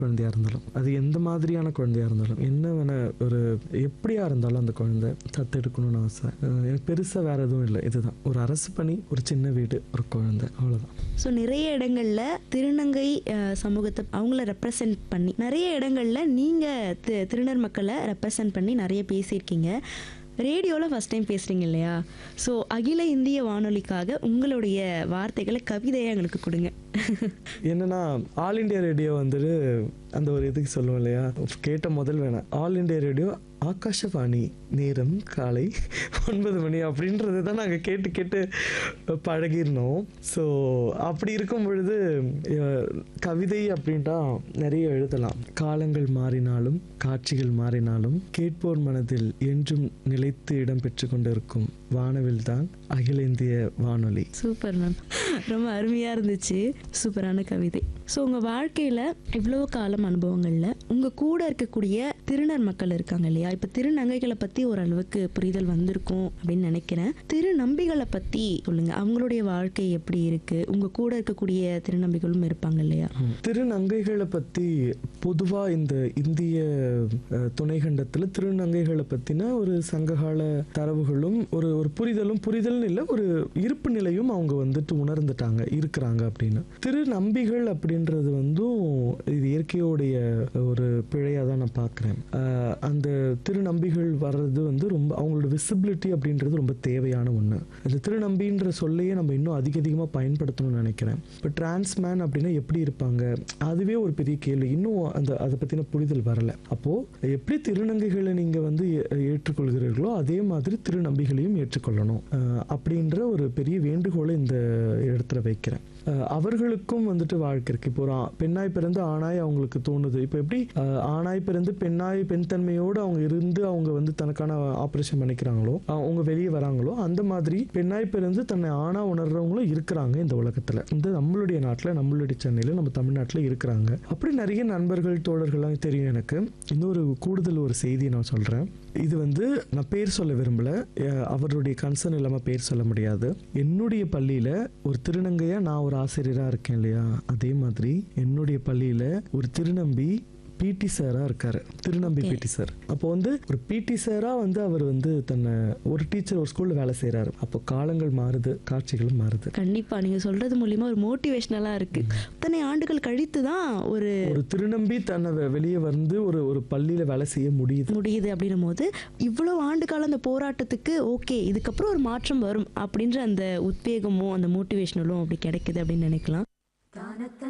குழந்தையா இருந்தாலும் அது எந்த மாதிரியான குழந்தையா இருந்தாலும் என்ன வேணா ஒரு எப்படியா இருந்தாலும் அந்த குழந்தை தத்தெடுக்கணும்னு ஆசை அஹ் எனக்கு பெருசாக வேற எதுவும் இல்லை இதுதான் ஒரு அரசு பணி ஒரு சின்ன வீடு ஒரு குழந்தை அவ்வளோதான் ஸோ நிறைய இடங்கள்ல திருநங்கை அஹ், சமூகத்தை அவங்கள ரெப்ரசன்ட் பண்ணி நிறைய இடங்கள்ல நீங்க தி- திருநர் மக்களை ரெப்ரசன்ட் பண்ணி நிறைய பேசியிருக்கீங்க ரேடியோவில் ஃபஸ்ட் டைம் பேசுகிறீங்க இல்லையா ஸோ அகில இந்திய வானொலிக்காக உங்களுடைய வார்த்தைகளை கவிதையாக எங்களுக்கு கொடுங்க என்னன்னா ஆல் இண்டியா ரேடியோ வந்துட்டு அந்த ஒரு இதுக்கு சொல்லுவோம் இல்லையா கேட்ட முதல் வேணாம் ஆல் இண்டியா ரேடியோ ஆகாஷவாணி நேரம் காலை ஒன்பது மணி அப்படின்றது தான் நாங்கள் கேட்டு கேட்டு பழகிருந்தோம் ஸோ அப்படி இருக்கும் பொழுது அஹ், கவிதை அப்படின்ட்டா நிறைய எழுதலாம் காலங்கள் மாறினாலும் காட்சிகள் மாறினாலும் கேட்போர் மனதில் என்றும் நிலைத்து இடம் பெற்று கொண்டிருக்கும் வானவில் தான் அகில இந்திய வானொலி சூப்பர் மேம் ரொம்ப அருமையாக இருந்துச்சு சூப்பரான கவிதை ஸோ உங்கள் வாழ்க்கையில் இவ்வளோ காலம் அனுபவங்களில் உங்கள் கூட இருக்கக்கூடிய திருநர் மக்கள் இருக்காங்க இல்லையா இப்போ திருநங்கைகளை பற்றி ஓரளவுக்கு புரிதல் வந்திருக்கும் அப்படின்னு நினைக்கிறேன் திருநம்பிகளை பற்றி சொல்லுங்கள் அவங்களுடைய வாழ்க்கை எப்படி இருக்குது உங்கள் கூட இருக்கக்கூடிய திருநம்பிகளும் இருப்பாங்க இல்லையா திருநங்கைகளை பற்றி பொதுவாக இந்த இந்திய அஹ், துணைக்கண்டத்தில் திருநங்கைகளை பற்றின ஒரு சங்ககால தரவுகளும் ஒரு ஒரு புரிதலும் புரிதல்னு இல்லை ஒரு இருப்பு நிலையும் அவங்க வந்துட்டு உணர்ந்துட்டாங்க இருக்கிறாங்க அப்படின்னு திருநம்பிகள் அப்படின்றது வந்து இது இயற்கையோடைய ஒரு பிழையாக தான் நான் பார்க்குறேன் அந்த திருநம்பிகள் வர்றது வந்து ரொம்ப அவங்களோட விசிபிலிட்டி அப்படின்றது ரொம்ப தேவையான ஒன்று அந்த திருநம்பின்ற சொல்லையே நம்ம இன்னும் அதிக அதிகமாக பயன்படுத்தணும்னு நினைக்கிறேன் இப்போ டிரான்ஸ்மேன் அப்படின்னா எப்படி இருப்பாங்க அதுவே ஒரு பெரிய கேள்வி இன்னும் அந்த அதை பற்றின புரிதல் வரல அப்போது எப்படி திருநங்கைகளை நீங்கள் வந்து ஏ- ஏற்றுக்கொள்கிறீர்களோ அதே மாதிரி திருநம்பிகளையும் ஏற்றுக்கொள்ளணும் அஹ் அப்படின்ற ஒரு பெரிய வேண்டுகோளை இந்த இடத்துல வைக்கிறேன் அஹ் அவர்களுக்கும் வந்துட்டு வாழ்க்கை இருக்கு இப்போ ஒரு ஆ- பெண்ணாய் பிறந்து ஆணாய் அவங்களுக்கு தோணுது இப்போ எப்படி அஹ், ஆணாய் பிறந்து பெண்ணாய் பெண் தன்மையோடு அவங்க இருந்து அவங்க வந்து தனக்கான ஆப்ரேஷன் பண்ணிக்கிறாங்களோ அவங்க வெளியே வராங்களோ அந்த மாதிரி பெண்ணாய் பிறந்து தன்னை ஆணா உணர்றவங்களும் இருக்கிறாங்க இந்த உலகத்துல இந்த நம்மளுடைய நாட்டில் நம்மளுடைய சென்னையில் நம்ம தமிழ்நாட்டில் இருக்கிறாங்க அப்படி நிறைய நண்பர்கள் தோழர்கள்லாம் தெரியும் எனக்கு இன்னொரு கூடுதல் ஒரு செய்தியை நான் சொல்றேன் இது வந்து நான் பேர் சொல்ல விரும்பல அஹ் அவருடைய கன்சர்ன் இல்லாமல் பேர் சொல்ல முடியாது என்னுடைய பள்ளியில் ஒரு திருநங்கையா நான் ஒரு ஆசிரியராக இருக்கேன் இல்லையா அதே மாதிரி என்னுடைய பள்ளியில் ஒரு திருநம்பி பிடி சாராக இருக்காரு திருநம்பி Okay. பிடி சார் அப்போ வந்து ஒரு பிடி சாராக வந்து அவர் வந்து தன்னை ஒரு டீச்சர் ஒரு ஸ்கூலில் வேலை செய்கிறாரு அப்போ காலங்கள் மாறுது காட்சிகளும் மாறுது கண்டிப்பாக நீங்கள் சொல்கிறது மூலிமா ஒரு மோட்டிவேஷ்னலாக இருக்குது இத்தனை ஆண்டுகள் கழித்து தான் ஒரு ஒரு திருநம்பி தன்னை வெ- வெளியே வந்து ஒரு ஒரு பள்ளியில் வேலை செய்ய முடியுது முடியுது அப்படின்னும் போது இவ்வளோ ஆண்டு காலம் அந்த போராட்டத்துக்கு ஓகே இதுக்கப்புறம் ஒரு மாற்றம் வரும் அப்படின்ற அந்த உத்வேகமும் அந்த மோட்டிவேஷனலும் அப்படி கிடைக்குது அப்படின்னு நினைக்கலாம்